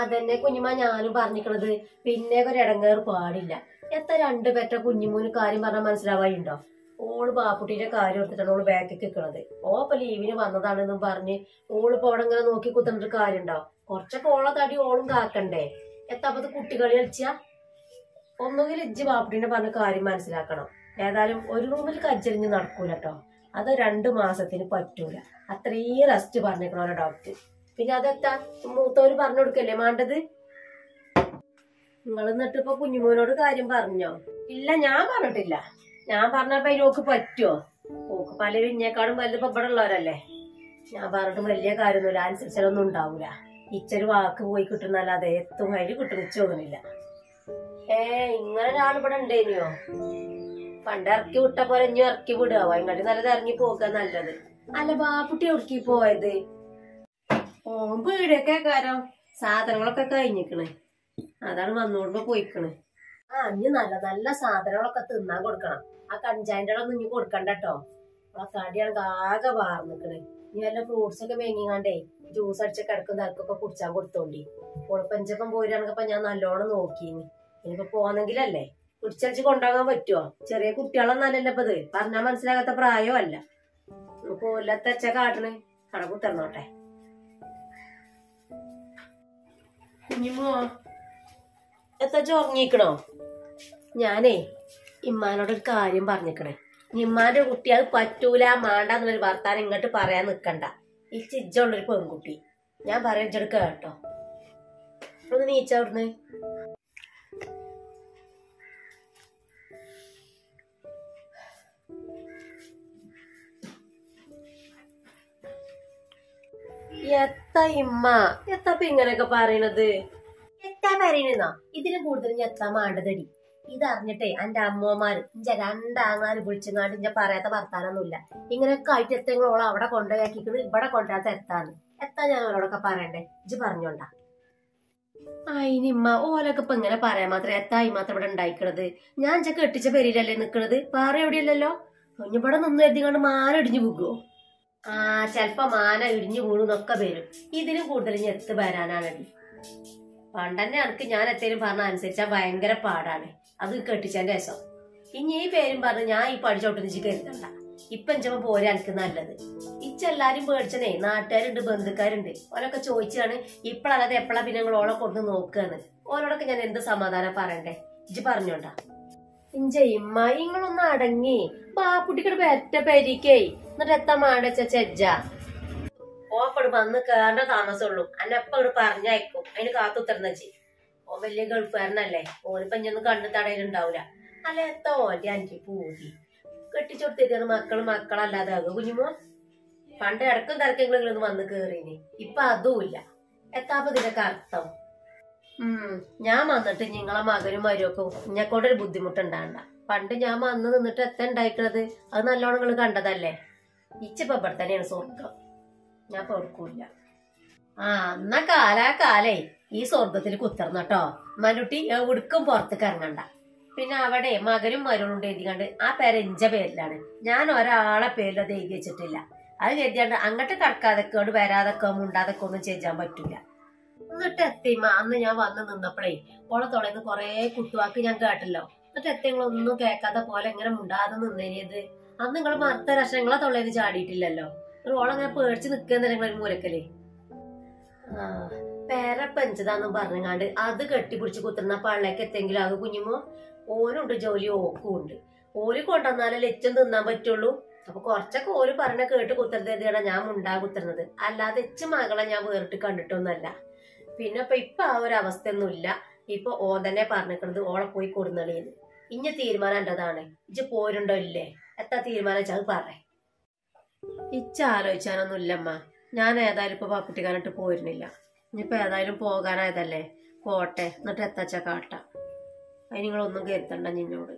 അതന്നെ കുഞ്ഞുമ്മ ഞാനും പറഞ്ഞിക്കണത് പിന്നെ ഒരു ഇടങ്ങേറ് പാടില്ല എത്ര രണ്ട് പെറ്റ കുഞ്ഞുമൂന് കാര്യം പറഞ്ഞാൽ മനസ്സിലാവാനുണ്ടോ ഓള് ബാപ്പുട്ടിയുടെ കാര്യം എടുത്തിട്ടാണ് ഓള് ബാക്കിൽ നിൽക്കണത് ഓപ്പ ലീവിന് വന്നതാണെന്നും പറഞ്ഞ് ഓള് ഇപ്പൊ അവിടെ ഇങ്ങനെ നോക്കി കുത്തിട്ട് കാര്യണ്ടോ കുറച്ചൊക്കെ ഓളെ തടി ഓളും കാക്കണ്ടേ എത്താപ്പത് കുട്ടികളി കളിച്ച ഒന്നുകിൽ ഇജ്ജ് ബാപ്പുട്ടിനെ പറഞ്ഞ കാര്യം മനസ്സിലാക്കണം ഏതായാലും ഒരു റൂമിൽ കജ്ജരിഞ്ഞ് നടക്കൂല കേട്ടോ അത് രണ്ട് മാസത്തിന് പറ്റൂല അത്രയും റെസ്റ്റ് പറഞ്ഞേക്കണോ ഡോക്ടർ പിന്നെ അതെത്താ മൂത്തവര് പറഞ്ഞു കൊടുക്കല്ലേ മാണ്ടത് നിങ്ങൾ എന്നിട്ട് ഇപ്പൊ കുഞ്ഞുമോനോട് കാര്യം പറഞ്ഞോ ഇല്ല ഞാൻ പറഞ്ഞിട്ടില്ല ഞാൻ പറഞ്ഞപ്പോ അതിനോക്ക് പറ്റുമോ ഓക്ക് പലരും ഇന്നേക്കാളും വലുത് ഇപ്പൊ ഇവിടെ ഉള്ളവരല്ലേ ഞാൻ പറഞ്ഞിട്ട് വലിയ കാര്യമൊന്നുമില്ല അനുസരിച്ചാലൊന്നും ഉണ്ടാവൂല ഇച്ചൊരു വാക്ക് പോയി കിട്ടുന്നല്ലാതെ എത്തും കയ്യിൽ കിട്ടുന്ന തോന്നുന്നില്ല ഏ ഇങ്ങനെ ഒരാൾ ഇവിടെ ഉണ്ടേനിയോ പണ്ട് ഇറക്കി വിട്ട പോലെ ഇനി ഇറക്കി വിടുക വൈകാട്ടി നല്ലത് ഇറങ്ങി പോക നല്ലത് അല്ല ബാപ്പുട്ടി എവിടേക്ക് പോയത് ഓൻ വീടൊക്കെ കാരം സാധനങ്ങളൊക്കെ കഴിഞ്ഞിക്കണ് അതാണ് വന്നോടുമ്പോ പോയിക്കണ് ആ ഇനി നല്ല നല്ല സാധനങ്ങളൊക്കെ തിന്നാൻ കൊടുക്കണം ആ കഞ്ചായന്റെ ഒന്നും ഇനി കൊടുക്കണ്ട കേട്ടോ ആ തടിയാണ് ആകെ വാർന്നിക്കണ് ഇനി വല്ല ഫ്രൂട്ട്സ് ഒക്കെ മേങ്ങിങ്ങാണ്ടേ ജ്യൂസ് അടിച്ച കിടക്കും തലക്കൊക്കെ കുടിച്ചാൻ കൊടുത്തോണ്ടി ഉളപ്പഞ്ചപ്പം പോരാണെങ്കപ്പ ഞാൻ നല്ലോണം നോക്കീനി ഇനിയിപ്പോ പോന്നെങ്കിലല്ലേ പിടിച്ചടിച്ച് കൊണ്ടുപോകാൻ പറ്റുമോ ചെറിയ കുട്ടികളൊന്നല്ലല്ലോ ഇപ്പൊ ഇത് പറഞ്ഞാൽ മനസ്സിലാകാത്ത പ്രായമോ അല്ല കൊല്ലത്തച്ച കാട്ടണ് കട കുത്തർന്നോട്ടെ കുഞ്ഞുമോ എത്താ ഉറങ്ങിക്കണോ ഞാനേ ഇമ്മാനോട് ഒരു കാര്യം പറഞ്ഞിക്കണേ ഇമ്മാന്റെ കുട്ടി അത് പറ്റൂല മാണ്ട എന്നുള്ളൊരു വർത്താനം ഇങ്ങോട്ട് പറയാൻ നിക്കണ്ട ഈ ചിജ്ജുള്ളൊരു പെൺകുട്ടി ഞാൻ പറയാൻ ചെടുക്ക കേട്ടോ ഒന്ന് നീച്ച അവിടുന്ന് എത്ത ഇമ്മ എത്തപ്പ ഇങ്ങനെയൊക്കെ പറയണത് എത്താ പറയണെന്നോ ഇതിന് കൂടുതൽ ഞാൻ എത്താൻ മാണ്ടതടി ഇതറിഞ്ഞിട്ടേ എന്റെ അമ്മമാര് ഇഞ്ച രണ്ടാങ്ങളാര് വിളിച്ചങ്ങാണ്ട് ഇഞ്ച പറയാത്ത വർത്താനൊന്നുമില്ല ഇങ്ങനെയൊക്കെ ആയിട്ട് എത്തെങ്കിലും അവിടെ കൊണ്ടുപോയാക്കിക്കണ് ഇവിടെ കൊണ്ടുവരാത്ത എത്താന്ന് എത്താ ഞാൻ അവരോടൊക്കെ പറയണ്ടേ ഇജ്ജ് പറഞ്ഞോണ്ടാ അയിനിമ്മ ഓലൊക്കെ ഇപ്പൊ ഇങ്ങനെ പറയാൻ മാത്രം എത്തായി മാത്രം ഇവിടെ ഉണ്ടായിക്കണത് ഞാൻ ഇഞ്ച കെട്ടിച്ച പേരിലല്ലേ നിക്കണത് വേറെ എവിടെയല്ലല്ലോ ഇവിടെ നിന്ന് എത്തിക്കൊണ്ട് മാന ഇടിഞ്ഞു പോകുമോ ആ ചെലപ്പോ മാന ഇടിഞ്ഞു വീണുന്നൊക്കെ വരും ഇതിനും കൂടുതൽ ഇനി എത്ത് വരാനാണടി പണ്ടന്നെ എനിക്ക് ഞാൻ എത്തേലും പറഞ്ഞ അനുസരിച്ചാ ഭയങ്കര പാടാണ് അത് കെട്ടിച്ചതിന്റെ രസം ഇനി ഈ പേരും പറഞ്ഞ് ഞാൻ ഈ പഠിച്ചോട്ടെന്ന് കരുതണ്ട ഇപ്പൊ എഞ്ചപ്പോ പോരാ എനിക്ക് നല്ലത് ഇച്ചെല്ലാരും പേടിച്ചനേ നാട്ടുകാരുണ്ട് ബന്ധുക്കാരുണ്ട് ഓലൊക്കെ ചോദിച്ചാണ് ഇപ്പഴല്ലാതെ എപ്പോഴാ പിന്നെ നിങ്ങൾ ഓളെ കൊണ്ട് നോക്കുകയെന്ന് ഓലോടൊക്കെ ഞാൻ എന്ത് സമാധാനം പറയണ്ടേ ഇജ്ജ് പറഞ്ഞോണ്ടാ ഇഞ്ച ഇമ്മ ഇങ്ങളൊന്ന് അടങ്ങി പാപ്പുട്ടിക്കട് പെറ്റ പെരിക്കേ എന്നിട്ട് എത്താ മാടച്ച ചെജ്ജ ഓപ്പട് വന്ന് കേറേണ്ട താമസമുള്ളൂ അന്നെപ്പോട് പറഞ്ഞയക്കും അതിന് കാത്തുത്തരുന്ന ചി ഓ വലിയ ഗൾഫുകാരനല്ലേ ഓനിപ്പോ ഇഞ്ഞൊന്നും കണ്ണു തടയിലുണ്ടാവൂല അല്ല എത്താ ഓന്റെ അഞ്ചി പൂതി കെട്ടിച്ചൊടുത്തേക്കാണ് മക്കള് മക്കളല്ലാതെ ആകും കുഞ്ഞുമോ പണ്ട് ഇടക്കും തിരക്കെങ്കിലും ഒന്ന് വന്ന് കേറീനി ഇപ്പൊ അതുമില്ല എത്താപ്പ ഇതിനൊക്കെ അർത്ഥം ഉം ഞാൻ വന്നിട്ട് നിങ്ങളെ മകനും മരുമൊക്കെ ഇഞ്ഞെക്കൊണ്ടൊരു ബുദ്ധിമുട്ടുണ്ടാണ്ട പണ്ട് ഞാൻ വന്ന് നിന്നിട്ട് എത്ത ഉണ്ടായിക്കണത് അത് നല്ലോണം നിങ്ങൾ കണ്ടതല്ലേ ഇച്ചിപ്പോ ഇവിടെ തന്നെയാണ് സ്വർഗം ഞാൻ കൊടുക്കൂല ആ എന്നാ കാലാ കാലേ ഈ സ്വർഗത്തിൽ കുത്തർന്നു കേട്ടോ മനുട്ടി എവിടുക്കും പുറത്തേക്ക് ഇറങ്ങണ്ട പിന്നെ അവിടെ മകനും മരുളുണ്ട് എഴുതിക്കാണ്ട് ആ പേര് എഞ്ച പേരിലാണ് ഞാൻ ഒരാളെ പേരിൽ അത് എഴുതി വെച്ചിട്ടില്ല അത് കരുതിയാണ്ട് അങ്ങോട്ട് കടക്കാതൊക്കെ വരാതൊക്കെ മുണ്ടാതൊക്കെ ഒന്നും ചെയ്യാൻ പറ്റൂല എന്നിട്ട് എത്തിമ അന്ന് ഞാൻ വന്ന് നിന്നപ്പോഴേ ഓളെ തുളന്ന് കൊറേ കുത്തുവാക്ക് ഞാൻ കേട്ടല്ലോ എന്നിട്ട് എത്തിങ്ങളൊന്നും കേൾക്കാത്ത പോലെ എങ്ങനെ മുണ്ടാതെ നിന്നേനിയത് അന്ന് നിങ്ങൾ മറുത്ത രക്ഷങ്ങളെ തൊള്ളേന്ന് ചാടിയിട്ടില്ലല്ലോ ഓളങ്ങനെ പേടിച്ച് നിൽക്കുന്ന ഒരു മൂലക്കല് ആ പേരെ പെഞ്ചതാന്നും പറഞ്ഞങ്ങാണ്ട് അത് കെട്ടിപ്പിടിച്ച് കുത്തുന്ന പള്ളേക്ക് എത്തെങ്കിലും അത് കുഞ്ഞുമോ ഓനുണ്ട് ജോലി ഓക്കും ഉണ്ട് ഓല് കൊണ്ടുവന്നാലേ ലച്ചം തിന്നാൻ പറ്റുള്ളൂ അപ്പൊ കുറച്ചൊക്കെ ഓല് പറഞ്ഞ കേട്ട് കുത്തരുതേതാണ് ഞാൻ മുണ്ടാ കുത്തുന്നത് അല്ലാതെ എച്ച് മകളെ ഞാൻ വേറിട്ട് കണ്ടിട്ടൊന്നല്ല പിന്നെ ഇപ്പൊ ഇപ്പൊ ആ ഒരു അവസ്ഥയൊന്നുമില്ല ഇപ്പൊ ഓ തന്നെ പറഞ്ഞിരിക്കണത് ഓളെ പോയി കൊടുന്നളിയെന്ന് ഇഞ്ഞ തീരുമാനം എന്റേതാണ് ഇജ്ജ് പോരുണ്ടോ ഇല്ലേ എത്ര തീരുമാനം വെച്ചാൽ അത് പറ ഇച്ച ആലോചിച്ചാനൊന്നും ഇല്ലമ്മ ഞാൻ ഏതായാലും ഇപ്പൊ പാക്കുട്ടിക്കാനായിട്ട് പോയിരുന്നില്ല ഇനിയിപ്പോ ഏതായാലും പോകാനായതല്ലേ പോട്ടെ എന്നിട്ട് എത്തച്ച കാട്ട അതിന് നിങ്ങളൊന്നും കരുത്തണ്ട നിന്നോട്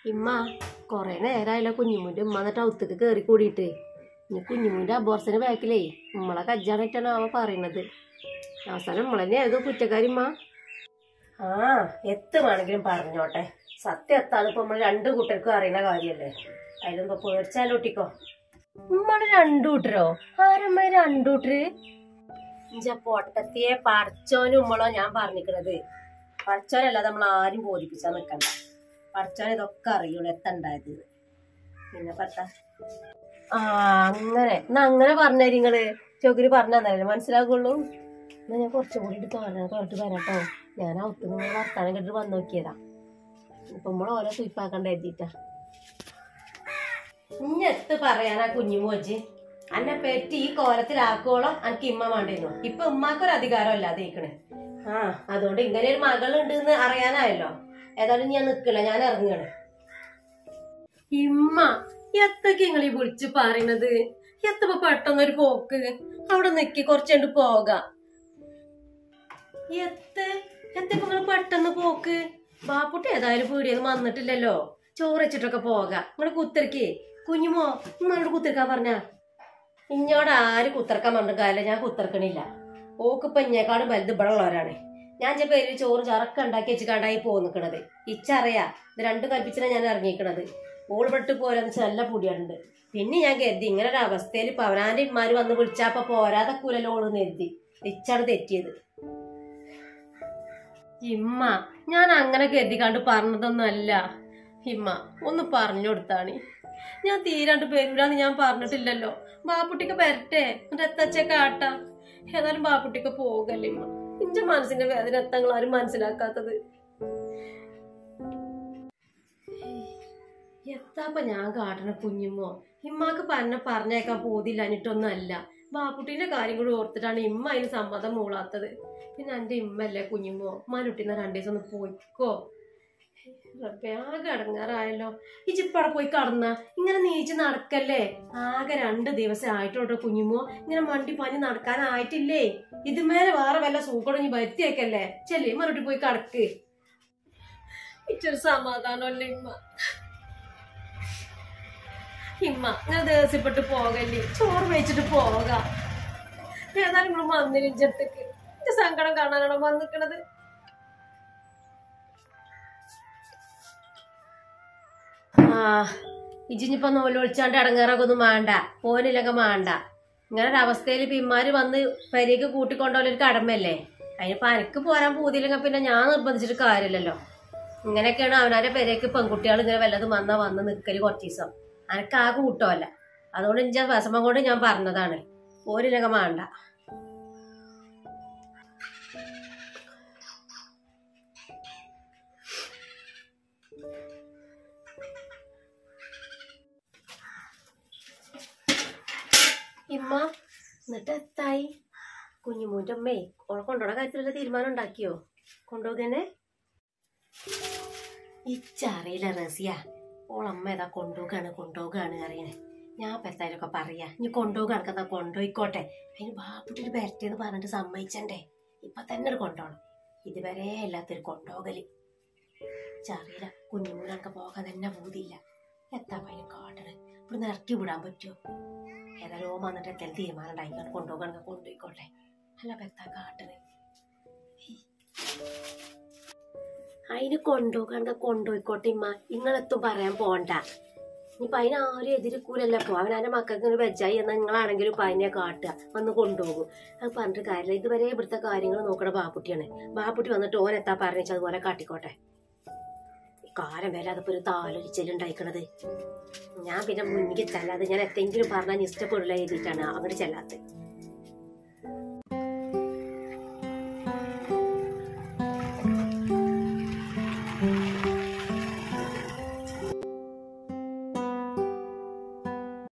ഇമ്മ കൊറേ നേരമായല്ലോ കുഞ്ഞുമൂന്റെ ഉമ്മ എന്നിട്ട് ഔത്തേക്ക് കയറി കൂടിയിട്ട് ഇനി കുഞ്ഞുമൂന്റെ അബോർസിന് ബാക്കിലേ നമ്മളെ കജ്ജാണിട്ടാണ് അവ പറയണത് അവസാനം നമ്മളെന്നെ ഏതോ കുറ്റക്കാരിമ്മ ആ എത്ത് വേണമെങ്കിലും പറഞ്ഞോട്ടെ സത്യം എത്താന്ന് ഇപ്പൊ നമ്മൾ രണ്ടു കൂട്ടർക്കും അറിയുന്ന കാര്യല്ലേ അതിലൊന്നും പേടിച്ചാലോട്ടിക്കോ നമ്മള് രണ്ടു കൂട്ടരോ ആരമ്മ രണ്ടു കൂട്ടര് ഇഞ്ച പൊട്ടത്തിയെ പടച്ചോനും ഉമ്മളോ ഞാൻ പറഞ്ഞിക്കണത് പടച്ചോനല്ലാതെ നമ്മൾ ആരും ബോധിപ്പിച്ചാ നിക്കണ്ട പടച്ചോൻ ഇതൊക്കെ അറിയുള്ളൂ എത്തണ്ടായത് പിന്നെ പത്ത ആ അങ്ങനെ എന്നാ അങ്ങനെ പറഞ്ഞ നിങ്ങള് ചൊകിരി പറഞ്ഞു തന്നല്ലേ മനസ്സിലാക്കുള്ളൂ എന്നാ ഞാൻ കുറച്ചും കൂടി ഇട്ട് തോന്നാൻ തോന്നിട്ട് വരാട്ടോ ഞാൻ ഔത്ത് നിങ്ങൾ വർത്താനം കേട്ടിട്ട് വന്നു നോക്കിയതാ ഇപ്പൊ നമ്മൾ ഓരോ തുയിപ്പാക്കണ്ട എഴുതിട്ടാ ഇഞ്ഞെത്ത് പറയാനാ കുഞ്ഞുമോജ് അന്നെ പെറ്റി ഈ കോലത്തിലാക്കോളം എനിക്ക് ഇമ്മ വേണ്ടിരുന്നു ഇപ്പൊ ഉമ്മാക്കൊരു അധികാരം അധികാരമല്ല ആ അതുകൊണ്ട് ഇങ്ങനെ ഒരു മകളുണ്ട് എന്ന് അറിയാനായല്ലോ ഏതായാലും ഞാൻ നിക്കല ഞാൻ ഇറങ്ങാണ് ഇമ്മ എത്തൊക്കെ നിങ്ങൾ ഈ വിളിച്ച് പറയണത് എത്തപ്പോ പെട്ടെന്നൊരു പോക്ക് അവിടെ നിക്കി കുറച്ചുകൊണ്ട് പോകാം എത്ത് എത്തപ്പോ നിങ്ങൾ പെട്ടെന്ന് പോക്ക് ബാപ്പുട്ടി ഏതായാലും പീടിയൊന്നും വന്നിട്ടില്ലല്ലോ ചോറ് വെച്ചിട്ടൊക്കെ പോകാം നിങ്ങൾ കുത്തിരക്ക് കുഞ്ഞുമോ നിങ്ങളോട് കുത്തിരക്കാൻ പറഞ്ഞ ഇഞ്ഞോട് ആര് കുത്തിറക്കാൻ പറഞ്ഞ കാര്യം ഞാൻ കുത്തിറക്കണില്ല ഓക്കിപ്പൊ ഇഞ്ഞേക്കാളും വലുത് ഇവിടെ ഉള്ളവരാണ് ഞാൻ ചില പേര് ചോറും ചറക്ക ഉണ്ടാക്കി വെച്ച് കണ്ടായി പോ നിക്കണത് ഇച്ചറിയാ ഇത് രണ്ടും കൽപ്പിച്ചിട്ടാ ഞാൻ ഇറങ്ങിക്കണത് ഓൾ പെട്ട് പോരാന്ന് വെച്ചാൽ നല്ല പൊടിയാണ്ട് പിന്നെ ഞാൻ കരുതി ഇങ്ങനെ ഒരു അവസ്ഥയിൽ ഇപ്പൊ അവനാന്റെ ഇമ്മാര് വന്ന് വിളിച്ചാപ്പ പോരാതെ കൂലല്ലോ ഓളെന്ന് കരുതി ഇച്ചാണ് തെറ്റിയത് ഇമ്മ ഞാൻ അങ്ങനെ കരുതി കണ്ട് പറഞ്ഞതൊന്നും അല്ല ഇമ്മ ഒന്ന് പറഞ്ഞു കൊടുത്താണ് ഞാൻ തീരാണ്ട് പേരൂരാന്ന് ഞാൻ പറഞ്ഞിട്ടില്ലല്ലോ ബാപ്പുട്ടിക്ക് വരട്ടെ എന്നിട്ട് എത്തച്ചൊക്കെ ആട്ടാ ഏതായാലും ബാപ്പുട്ടിക്ക് പോകല്ലേ ഇമ്മ ഇന്റെ മനസ്സിന്റെ വേദന എത്തങ്ങൾ ആരും മനസ്സിലാക്കാത്തത് എത്താപ്പ ഞാൻ കാട്ടണ കുഞ്ഞുമ്മോ ഇമ്മാക്ക് പറഞ്ഞ പറഞ്ഞേക്കാൻ പോതില്ലഞ്ഞിട്ടൊന്നും അല്ല ബാപ്പുട്ടിന്റെ കാര്യം കൂടി ഓർത്തിട്ടാണ് ഇമ്മ അതിന് സമ്മതം മൂളാത്തത് പിന്നെ എന്റെ ഇമ്മല്ലേ കുഞ്ഞുമ്മോ മനുട്ടിന്ന രണ്ടു ദിവസം ഒന്ന് പോയിക്കോ റബ്ബേ, ആകെ അടങ്ങാറായല്ലോ ഇജിപ്പടെ പോയി കടന്ന ഇങ്ങനെ നീച്ച് നടക്കല്ലേ ആകെ രണ്ട് ദിവസം ആയിട്ടോട്ടോ കുഞ്ഞുമോ ഇങ്ങനെ മണ്ടി പഞ്ഞ് നടക്കാനായിട്ടില്ലേ ഇതുമേലെ വേറെ വല്ല സൂക്കടഞ്ഞ് വരുത്തിയേക്കല്ലേ ചെല്ലി മറുപടി പോയി കടക്ക് ഇച്ചൊരു സമാധാനമല്ലേ ഇമ്മ ഇമ്മ ഇങ്ങനെ ദേഷ്യപ്പെട്ട് പോകല്ലേ ചോറ് വെച്ചിട്ട് പോകാം ഏതായാലും ഇവിടെ വന്നിരിഞ്ചത്തേക്ക് എന്റെ സങ്കടം കാണാനാണോ വന്നിക്കണത് ആ ഇജിഞ്ഞിപ്പോ നോലൊളിച്ചാണ്ട് ഇടങ്ങേറൊക്കെ ഒന്നും വേണ്ട പോനില്ലൊക്കെ വേണ്ട ഇങ്ങനെ ഒരു അവസ്ഥയിൽ ഇപ്പൊ ഇമ്മാര് വന്ന് പെരേക്ക് കൂട്ടിക്കൊണ്ടുപോലൊരു കടമല്ലേ അതിനിപ്പോ അനക്ക് പോരാൻ പോതില്ലെങ്കിൽ പിന്നെ ഞാൻ നിർബന്ധിച്ചിട്ട് കാര്യമില്ലല്ലോ ഇങ്ങനെയൊക്കെയാണ് അവനാന്റെ പെരേക്ക് പെൺകുട്ടികൾ ഇങ്ങനെ വല്ലതും വന്നാ വന്ന് നിക്കല് കുറച്ച് ദിവസം അനക്ക് ആ കൂട്ടമല്ല അതുകൊണ്ട് ഇഞ്ച വിഷമം കൊണ്ട് ഞാൻ പറഞ്ഞതാണ് പോരില്ലൊക്കെ വേണ്ട ഇമ്മ എന്നിട്ട് എത്തായി കുഞ്ഞുമൂന്റെ അമ്മേ ഓളെ കൊണ്ടുപോണ കാര്യത്തിലുള്ള തീരുമാനം ഉണ്ടാക്കിയോ കൊണ്ടുപോകനെ ഇച്ചറിയില്ല റസിയ ഓളമ്മ ഏതാ കൊണ്ടുപോകാണ് കൊണ്ടുപോകാണ് അറിയണേ ഞാൻ ഇപ്പൊ എന്തായാലൊക്കെ പറയാ ഇനി കൊണ്ടുപോകാണ് എന്നാ കൊണ്ടുപോയിക്കോട്ടെ അതിന് ബാപ്പുട്ടിട്ട് വരട്ടേന്ന് പറഞ്ഞിട്ട് സമ്മതിച്ചണ്ടേ ഇപ്പൊ തന്നെ ഒരു കൊണ്ടുപോകണം ഇതുവരെ അല്ലാത്തൊരു കൊണ്ടുപോകല് ചറിയില്ല കുഞ്ഞുമൂലൊക്കെ പോകാൻ തന്നെ ബോധിയില്ല എത്താ പയ്യൻ കാട്ടണ് ഇവിടുന്ന് ഇറക്കി വിടാൻ പറ്റുമോ ഏതായാലും ഓൻ വന്നിട്ട് എന്തെങ്കിലും തീരുമാനം ഉണ്ടായിക്കൊണ്ട് കൊണ്ടുപോകണമെങ്കിൽ കൊണ്ടുപോയിക്കോട്ടെ അല്ല പെത്താ കാട്ടണ് അതിന് കൊണ്ടുപോകണമെങ്കിൽ കൊണ്ടുപോയിക്കോട്ടെ ഇമ്മ നിങ്ങളെത്തും പറയാൻ പോണ്ട ഇനിയിപ്പൊ അതിന് ആരും എതിരിക്കൂലല്ലോ അപ്പൊ അവനാന്റെ മക്കൾക്ക് ഇങ്ങനെ വെച്ചായി എന്നാൽ നിങ്ങളാണെങ്കിലും ഇപ്പൊ അതിനെ കാട്ടുക വന്ന് കൊണ്ടുപോകും അത് പറഞ്ഞിട്ട് കാര്യമില്ല ഇതുവരെ ഇവിടുത്തെ കാര്യങ്ങൾ നോക്കണ ബാപ്പുട്ടിയാണ് ബാപ്പുട്ടി വന്നിട്ട് ഓൻ എത്താ പറഞ്ഞാൽ അതുപോലെ കാട്ടിക്കോട്ടെ ഈ കാലം വരെ അതിപ്പോ ഒരു താലൊരിച്ചലുണ്ടായിക്കണത് ഞാൻ പിന്നെ മുന്നിൽ ചെല്ലാതെ ഞാൻ എത്തെങ്കിലും പറഞ്ഞാൽ ഇഷ്ടപ്പെടില്ല എഴുതിയിട്ടാണ് അങ്ങോട്ട് ചെല്ലാത്തത്